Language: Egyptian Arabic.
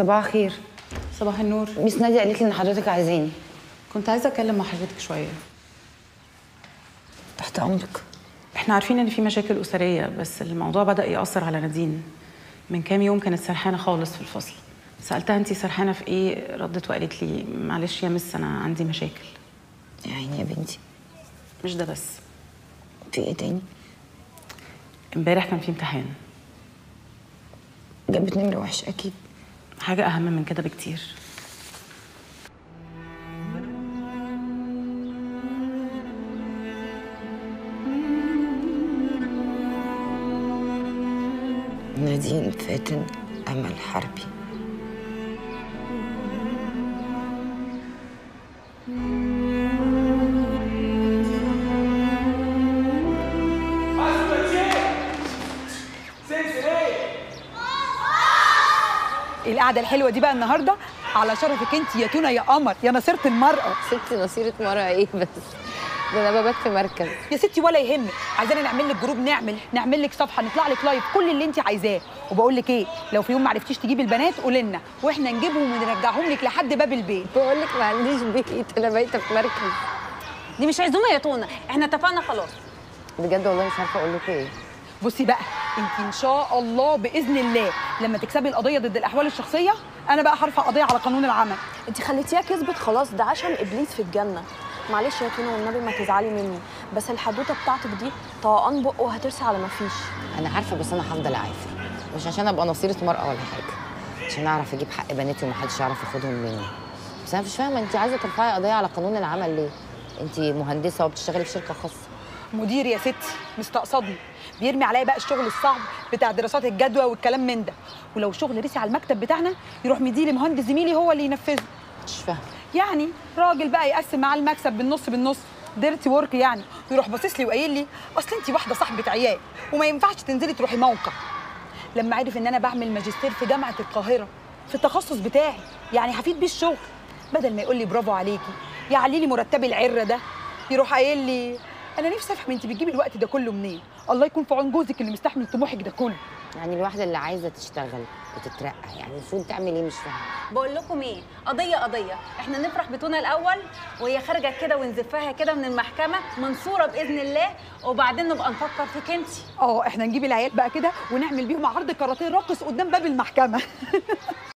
صباح الخير صباح النور ميس نادية قالت لي ان حضرتك عايزاني كنت عايزه اتكلم مع حضرتك شويه تحت امرك احنا عارفين ان في مشاكل اسريه بس الموضوع بدا ياثر على نادين من كام يوم كانت سرحانه خالص في الفصل سالتها انت سرحانه في ايه ردت وقالت لي معلش يا مس انا عندي مشاكل يا عيني يا بنتي مش ده بس في ايه تاني امبارح كان في امتحان جابت نمرة وحشة اكيد حاجه اهم من كده بكتير نادين فاتن امل حربي القعده الحلوه دي بقى النهارده على شرفك انت يا تونه يا قمر يا نصيره المراه ستي نصيرة مرة ايه بس ده انا ببات في مركز يا ستي ولا يهمك عايزانا نعمل لك جروب نعمل نعمل لك صفحه نطلع لك لايف كل اللي انت عايزاه وبقول لك ايه لو في يوم ما عرفتيش تجيبي البنات قولي لنا واحنا نجيبهم ونرجعهم لك لحد باب البيت بقول لك ما عنديش بيت انا بايته في مركز دي مش عزومه يا تونه احنا اتفقنا خلاص بجد والله مش عارفه اقول لكم ايه بصي بقى انت ان شاء الله باذن الله لما تكسبي القضيه ضد الاحوال الشخصيه انا بقى هرفع قضيه على قانون العمل انت خليتيها كسبت خلاص ده عشم ابليس في الجنه معلش يا تونه والنبي ما تزعلي مني بس الحدوته بتاعتك دي طوقان بقه وهترسي على ما فيش انا عارفه بس انا هفضل اعافر مش عشان ابقى نصيره مرأة ولا حاجه عشان اعرف اجيب حق بناتي ومحدش يعرف ياخدهم مني بس انا مش فاهمه انت عايزه ترفعي قضيه على قانون العمل ليه انت مهندسه وبتشتغلي في شركه خاصه مدير يا ستي مستقصدني بيرمي عليا بقى الشغل الصعب بتاع دراسات الجدوى والكلام من ده ولو شغل رسي على المكتب بتاعنا يروح مديلي مهندس زميلي هو اللي ينفذه مش فاهمه يعني راجل بقى يقسم معاه المكسب بالنص بالنص ديرتي ورك يعني ويروح باصص لي وقايل لي اصل انت واحده صاحبه عيال وما ينفعش تنزلي تروحي موقع لما عرف ان انا بعمل ماجستير في جامعه القاهره في التخصص بتاعي يعني هفيد بيه الشغل بدل ما يقول لي برافو عليكي يعلي لي مرتبي العره ده يروح قايل لي انا نفسي افهم انت بتجيبي الوقت ده كله منين الله يكون في عون جوزك اللي مستحمل طموحك ده كله يعني الواحده اللي عايزه تشتغل وتترقى يعني المفروض تعمل ايه مش فاهمه بقول لكم ايه قضيه قضيه احنا نفرح بتونه الاول وهي خارجه كده ونزفها كده من المحكمه منصوره باذن الله وبعدين نبقى نفكر فيك انت اه احنا نجيب العيال بقى كده ونعمل بيهم عرض كاراتيه راقص قدام باب المحكمه